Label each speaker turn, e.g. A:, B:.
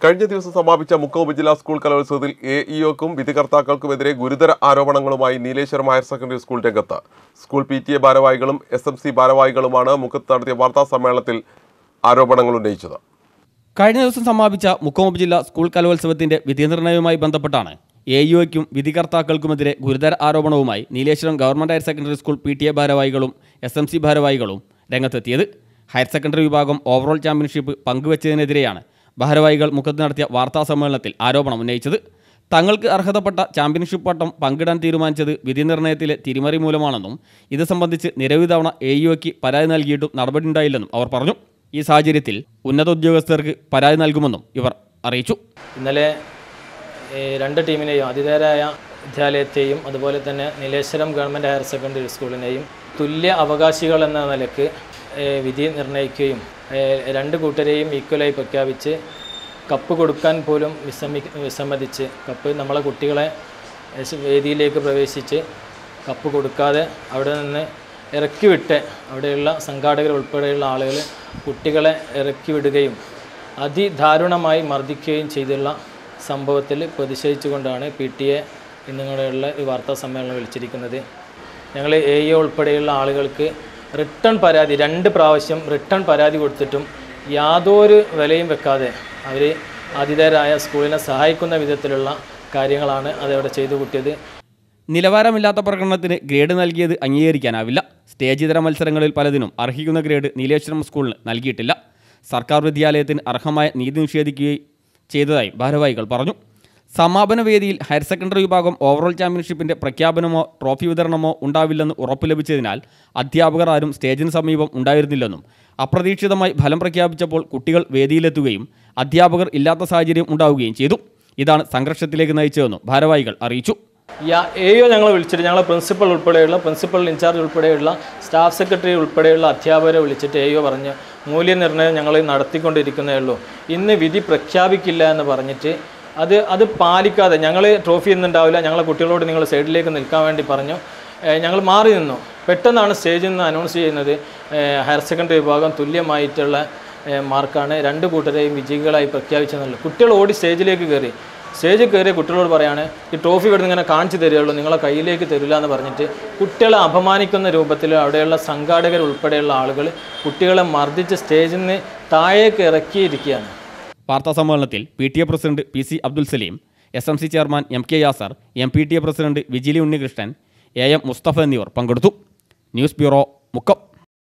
A: കഴിഞ്ഞ ദിവസം സമാപിച്ച മുക്കം ഉപജില്ലാ സ്കൂൾ കലോത്സവത്തിൽ എ ഇഒക്കും വിധികർത്താക്കൾക്കുമെതിരെ ഗുരുതര ആരോപണങ്ങളുമായി നീലേശ്വരം ഹയർ സെക്കൻഡറി സ്കൂൾ രംഗത്ത് സ്കൂൾ പി ടി എ ഭാരവാഹികളും എസ് എം സി ഭാരവാഹികളുമാണ് മുക്കത്ത് നടത്തിയ വാർത്താ സമ്മേളനത്തിൽ ആരോപണങ്ങൾ ഉന്നയിച്ചത്
B: കഴിഞ്ഞ ദിവസം സമാപിച്ച മുക്കം ഉപജില്ല സ്കൂൾ കലോത്സവത്തിന്റെ വിധിനിർണ്ണയവുമായി ബന്ധപ്പെട്ടാണ് എ യുക്കും വിധികർത്താക്കൾക്കുമെതിരെ ഗുരുതര ആരോപണവുമായി Nileshwaram government higher secondary school P T A ഭാരവാഹികളും എസ് എം സി ഭാരവാഹികളും രംഗത്തെത്തിയത് ഹയർ സെക്കൻഡറി വിഭാഗം ഓവറോൾ ചാമ്പ്യൻഷിപ്പ് പങ്കുവച്ചതിനെതിരെയാണ് ഭാരവാഹികൾ മുഖത്ത് നടത്തിയ വാർത്താ സമ്മേളനത്തിൽ ആരോപണം ഉന്നയിച്ചത് തങ്ങൾക്ക് അർഹതപ്പെട്ട ചാമ്പ്യൻഷിപ്പ് പട്ടം പങ്കിടാൻ തീരുമാനിച്ചത് വിധിനിർണ്ണയത്തിലെ തിരിമറി മൂലമാണെന്നും ഇത് സംബന്ധിച്ച് നിരവധി തവണ എ യുക്ക് പരാതി നൽകിയിട്ടും നടപടിയുണ്ടായില്ലെന്നും അവർ പറഞ്ഞു ഈ സാഹചര്യത്തിൽ ഉന്നത ഉദ്യോഗസ്ഥർക്ക് പരാതി നൽകുമെന്നും ഇവർ അറിയിച്ചു
C: ഇന്നലെ ഈ രണ്ട് ടീമിനെയും അതിഥേയരായ വിദ്യാലയത്തെയും അതുപോലെ തന്നെ നീലേശ്വരം ഗവൺമെൻറ് ഹയർ സെക്കൻഡറി സ്കൂളിനെയും തുല്യ അവകാശികൾ എന്ന നിലക്ക് ഏ, വിധി നിർണ്ണയിക്കുകയും ഏ, രണ്ട് കൂട്ടരെയും ഈക്വലായി പ്രഖ്യാപിച്ച് കപ്പ് കൊടുക്കാൻ പോലും വിസമ്മി വിസമ്മതിച്ച് കപ്പ് നമ്മളെ കുട്ടികളെ ഏ, വേദിയിലേക്ക് പ്രവേശിച്ച് കപ്പ് കൊടുക്കാതെ അവിടെ നിന്ന് ഇറക്കി വിട്ട് അവിടെയുള്ള സംഘാടകർ ഉൾപ്പെടെയുള്ള ആളുകൾ കുട്ടികളെ ഇറക്കി വിടുകയും അതിദാരുണമായി മർദ്ദിക്കുകയും ചെയ്തുള്ള സംഭവത്തിൽ പ്രതിഷേധിച്ചുകൊണ്ടാണ് പി ടി എ ഇന്നിങ്ങനെയുള്ള ഈ വാർത്താ സമ്മേളനം വിളിച്ചിരിക്കുന്നത് ഞങ്ങൾ എ ഇ ഉൾപ്പെടെയുള്ള ആളുകൾക്ക് റിട്ടേൺ പരാതി രണ്ട് പ്രാവശ്യം റിട്ടേൺ പരാതി കൊടുത്തിട്ടും യാതൊരു വിലയും വെക്കാതെ അവർ ആതിഥേയരായ സ്കൂളിനെ സഹായിക്കുന്ന വിധത്തിലുള്ള കാര്യങ്ങളാണ് അതവിടെ ചെയ്തു കൂട്ടിയത്
B: നിലവാരമില്ലാത്ത പ്രകടനത്തിന് ഗ്രേഡ് നൽകിയത് അംഗീകരിക്കാനാവില്ല സ്റ്റേജ് ഇതര മത്സരങ്ങളിൽ പലതിനും അർഹിക്കുന്ന ഗ്രേഡ് നീലേശ്വരം സ്കൂളിന് നൽകിയിട്ടില്ല സർക്കാർ വിദ്യാലയത്തിന് അർഹമായ നീതി നിഷേധിക്കുകയും ചെയ്തതായി ഭാരവാഹികൾ പറഞ്ഞു സമാപന വേദിയിൽ ഹയർ സെക്കൻഡറി വിഭാഗം ഓവറോൾ ചാമ്പ്യൻഷിപ്പിന്റെ പ്രഖ്യാപനമോ ട്രോഫി വിതരണമോ ഉണ്ടാവില്ലെന്ന് ഉറപ്പ് ലഭിച്ചതിനാൽ അധ്യാപകർ ആരും സ്റ്റേജിന് സമീപം ഉണ്ടായിരുന്നില്ലെന്നും അപ്രതീക്ഷിതമായി ഫലം പ്രഖ്യാപിച്ചപ്പോൾ കുട്ടികൾ വേദിയിലെത്തുകയും അധ്യാപകർ ഇല്ലാത്ത സാഹചര്യം ഉണ്ടാവുകയും ചെയ്തു ഇതാണ് സംഘർഷത്തിലേക്ക് നയിച്ചതെന്നും ഭാരവാഹികൾ അറിയിച്ചു
C: എയോ ഞങ്ങളെ വിളിച്ചിട്ട് ഞങ്ങളെ പ്രിൻസിപ്പൽ ഉൾപ്പെടെയുള്ള പ്രിൻസിപ്പൽ ഇൻചാർജ് ഉൾപ്പെടെയുള്ള സ്റ്റാഫ് സെക്രട്ടറി ഉൾപ്പെടെയുള്ള അധ്യാപകരെ വിളിച്ചിട്ട് എയോ പറഞ്ഞ് മൂല്യനിർണ്ണയം ഞങ്ങൾ നടത്തിക്കൊണ്ടിരിക്കുന്നേ ഉള്ളൂ ഇന്ന് വിധി പ്രഖ്യാപിക്കില്ല എന്ന് പറഞ്ഞിട്ട് അത് അത് പാലിക്കാതെ ഞങ്ങൾ ട്രോഫി ഒന്നും ഉണ്ടാവില്ല ഞങ്ങളെ കുട്ടികളോട് നിങ്ങൾ സൈഡിലേക്ക് നിൽക്കാൻ വേണ്ടി പറഞ്ഞു ഏഹ് ഞങ്ങൾ മാറി നിന്നു പെട്ടെന്നാണ് സ്റ്റേജിൽ നിന്ന് അനൗൺസ് ചെയ്യുന്നത് ഏഹ് ഹയർ സെക്കൻഡറി വിഭാഗം തുല്യമായിട്ടുള്ള ഏഹ് മാർക്കാണ് രണ്ട് കൂട്ടരെയും വിജയികളായി പ്രഖ്യാപിച്ചെന്നുള്ളത് കുട്ടികൾ ഓടി സ്റ്റേജിലേക്ക് കയറി സ്റ്റേജിൽ കയറിയ കുട്ടികളോട് പറയാണ് ഈ ട്രോഫി ഇവിടെ ഇങ്ങനെ കാണിച്ചു തരികയുള്ളൂ നിങ്ങളെ കയ്യിലേക്ക് തരില്ല എന്ന് പറഞ്ഞിട്ട് കുട്ടികളെ അപമാനിക്കുന്ന രൂപത്തിൽ അവിടെയുള്ള സംഘാടകർ ഉൾപ്പെടെയുള്ള ആളുകൾ കുട്ടികളെ മർദ്ദിച്ച് സ്റ്റേജിൽ നിന്ന് താഴേക്ക് ഇറക്കിയിരിക്കുകയാണ്
B: വാർത്താ സമ്മേളനത്തിൽ P T A president P C Abdul Salim S M C chairman M K Yasir M P T A president Vijili Unnikrishnan A M Mustafa എന്നിവർ പങ്കെടുത്തു ന്യൂസ് ബ്യൂറോ മുക്കം